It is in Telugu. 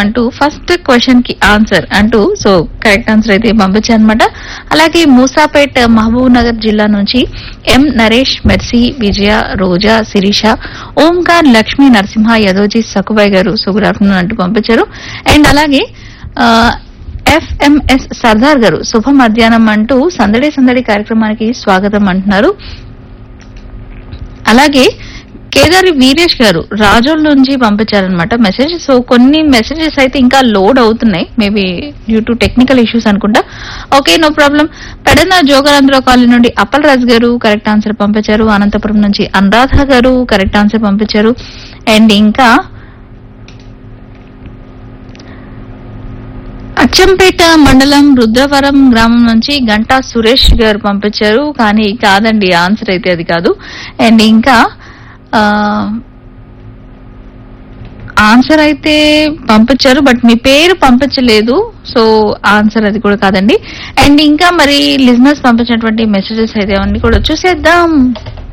అంటూ ఫస్ట్ క్వశ్చన్ కి ఆన్సర్ అంటూ సో కరెక్ట్ ఆన్సర్ అయితే పంపించారనమాట అలాగే మూసాపేట్ మహబూబ్ నగర్ జిల్లా నుంచి ఎం నరేష్ మెర్సీ విజయ రోజా శిరీష ఓంకార్ లక్ష్మీ నరసింహ యదోజీ సకుబాయ్ గారు సో గుడ్ ఆఫ్టర్నూన్ అంటూ పంపించారు అండ్ అలాగే ఆ, ఎఫ్ఎంఎస్ సర్దార్ గారు శుభ మధ్యాహ్నం అంటూ సందడి సందడి కార్యక్రమానికి స్వాగతం అంటున్నారు అలాగే కేదారి వీరేష్ గారు రాజోల్ నుంచి పంపించారనమాట మెసేజ్ సో కొన్ని మెసేజెస్ అయితే ఇంకా లోడ్ అవుతున్నాయి maybe due to technical issues అనుకుంటా okay no problem Pedana Jogarandhra colony నుండి అప్పల్ రాజ్ గారు కరెక్ట్ ఆన్సర్ పంపించారు అనంతపురం నుంచి అనురాధ గారు కరెక్ట్ ఆన్సర్ పంపించారు అండ్ ఇంకా అచ్చంపేట మండలం రుద్రవరం గ్రామం నుంచి గంటా సురేష్ గారు పంపించారు కానీ కాదండి ఆన్సర్ అయితే అది కాదు అండ్ ఇంకా ఆ, ఆన్సర్ అయితే పంపించారు బట్ మీ పేరు పంపించలేదు సో ఆన్సర్ అది కూడా కాదండి అండ్ ఇంకా మరి లిజినెస్ పంపించినటువంటి మెసేజెస్ అయితే అవన్నీ కూడా చూసేద్దాం